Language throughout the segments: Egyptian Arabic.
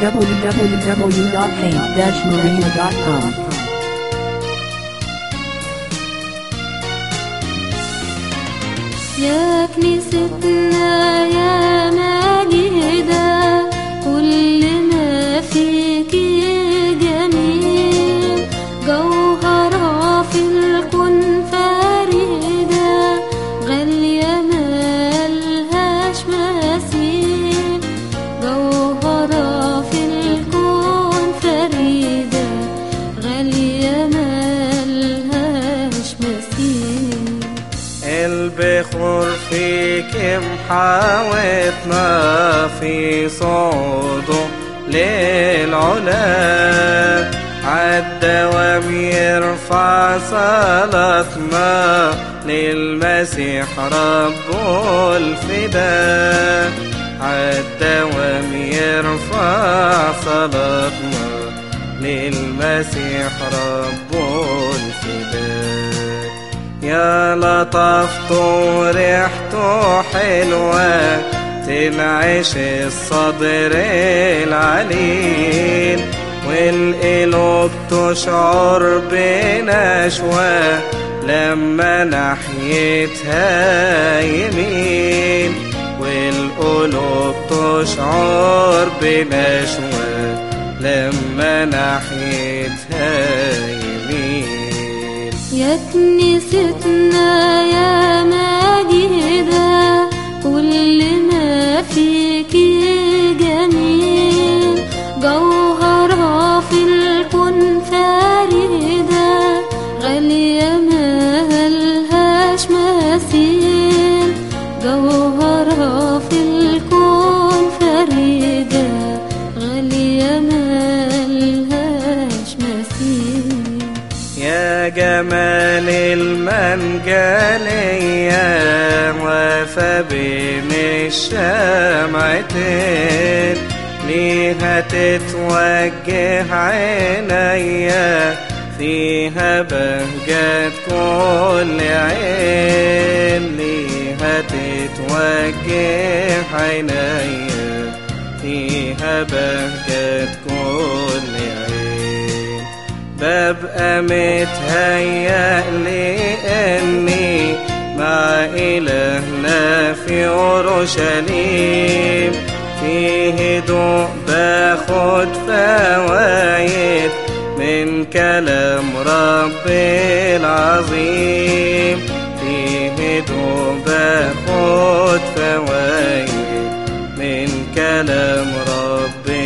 www.paint-marina.com. يا كنيستنا يا مجيدة كل ما فيك جميل جوهرة في الكون فريدة غالية ملهاش مثيل جوهرة في الكون فريدة غالية ملهاش مثيل البخور فيك محاوطنا في صعوده للعلا عالدوام يرفع صلاتنا للمسيح رب الفداء عالدوام يرفع صلاتنا للمسيح رب الفداء يا لطفته وريحته حلوة تنعش الصدر العليل والقلوب تشعر بنشوة لما ناحيتها يميل والقلوب تشعر بنشوة لما ناحيتها يميل يا كنيستنا يا مجيدة كل ما فيك جميل جوهرة في الكون فريدة غالية ملهاش مثيل جوهرة في الكون فريدة غالية ملهاش مثيل يا جمال المنجلية وفى بين الشمعتين ليها تتوجه عينيا فيها بهجة كل عين ليها تتوجه عينيا فيها بهجة كل عين ببقى متهيأ لأني مع إلهنا في أورشليم في هدوء باخد فوايد من كلام ربي العظيم في هدوء باخد فوايد من كلام ربي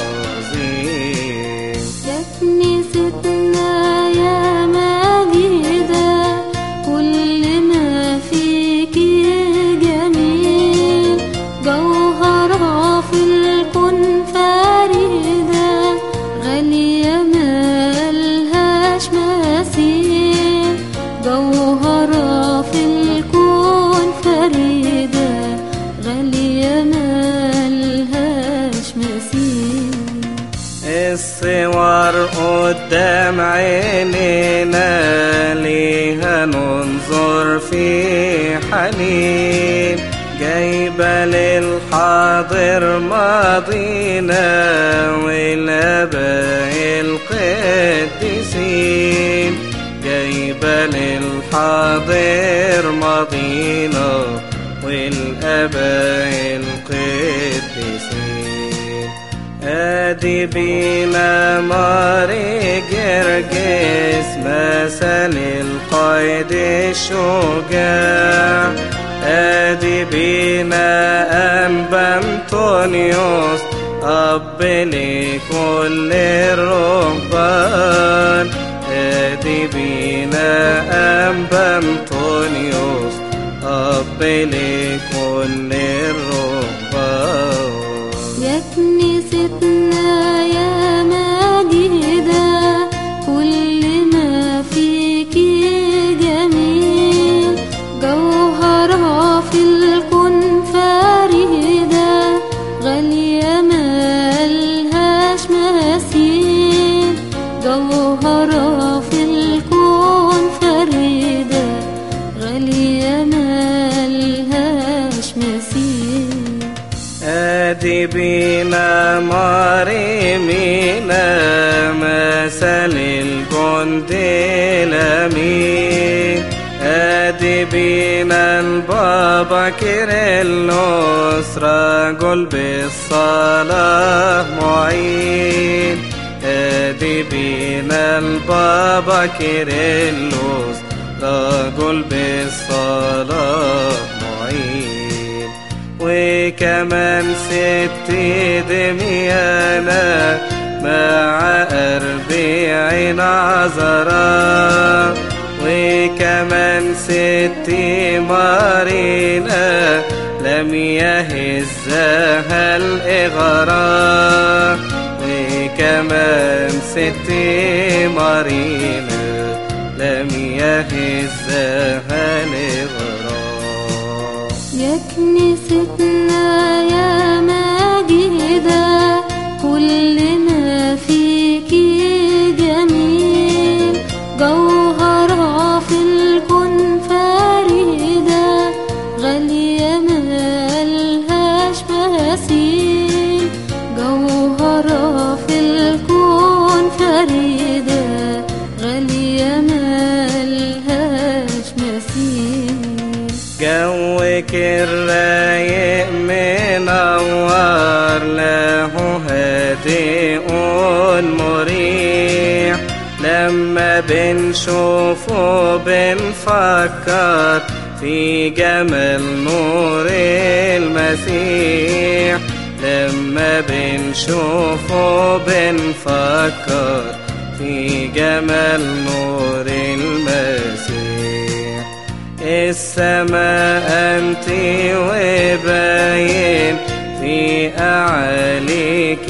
العظيم يا كنيستنا يا مجيدة كل ما فيك جميل جوهرة في الكون فريدة غالية ملهاش مثيل جوهرة في الكون فريدة غالية ملهاش مثيل الصور قدام عينينا ليها ننظر في حنين جايبة للحاضر ماضينا والآباء القديسين جايبة للحاضر ماضينا والآباء القديسين ادي بينا ماري جرجس مثل القائد الشجاع ادي بينا انبا انطونيوس اب لكل الرهبان ادي بينا انبا انطونيوس اب لكل الرهبان يا كنيستنا يا مجيدة كل ما فيك جميل جوهرة في الكون فريدة غالية ملهاش مثيل جوهرة في الكون فريدة غالية ملهاش مثيل ادي بينا ماري مثل الجند الأمين ادي بينا البابا كيرلس رجل بالصلاة معين ادي بينا البابا كيرلس رجل بالصلاة معين وكمان ست دميانة مع أربعين عذراء وكمان ست مارينا لم يهزها الإغراء وكمان ست مارينا لم يهزها الإغراء يا كنيستنا يا ماجدة كل ما فيكي جميل جوهرة في الكون فريدة غالية ملهاش مثيل جوهرة في الكون فريدة غالية ملهاش مثيل جوك الرايق منور له هادئ مريح لما بنشوفه بنفكر في جمال نور المسيح لما بنشوفه بنفكر في جمال نور المسيح السماء أنت وباين في أعاليك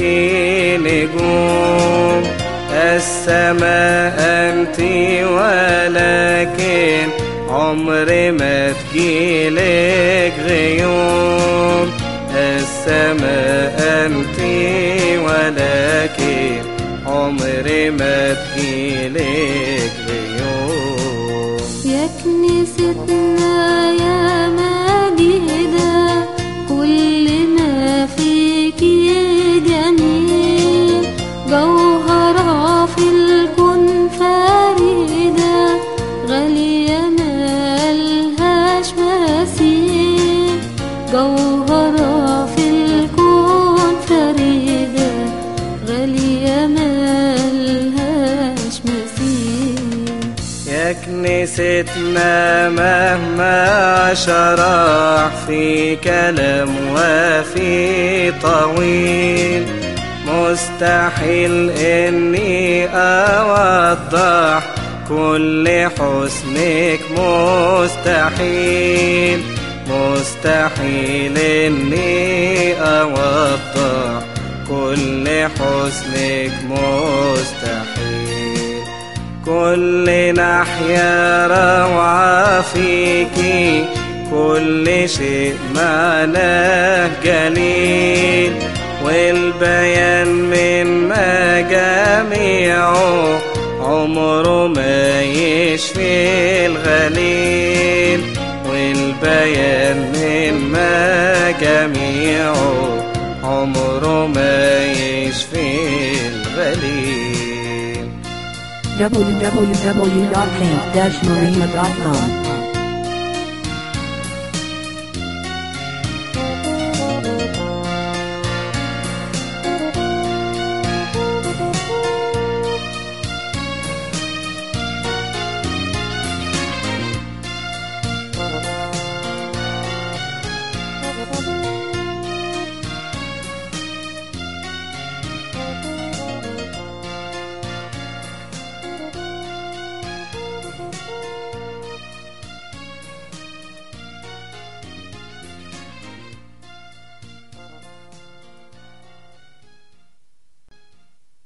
نجوم السماء أنت ولكن عمر ما تجيلك غيوم السماء أنت ولكن عمر ما تجيلك غيوم يا كنيستنا يا مجيدة كل ما فيكي جميل جوهرة في الكون فريدة غالية ملهاش مثيل جوهرة في الكون فريدة غالية ملهاش مثيل يا كنيستنا مهما شرح في كلام وفي طويل مستحيل اني اوضح كل حسنك مستحيل مستحيل اني اوضح كل حسنك مستحيل كل ناحية روعة فيكي كل شيء معناه جليل والبيان من مجاميعه عمره ما يشفي الغليل والبيان من مجاميعه عمره ما يشفي الغليل www.paint-marina.com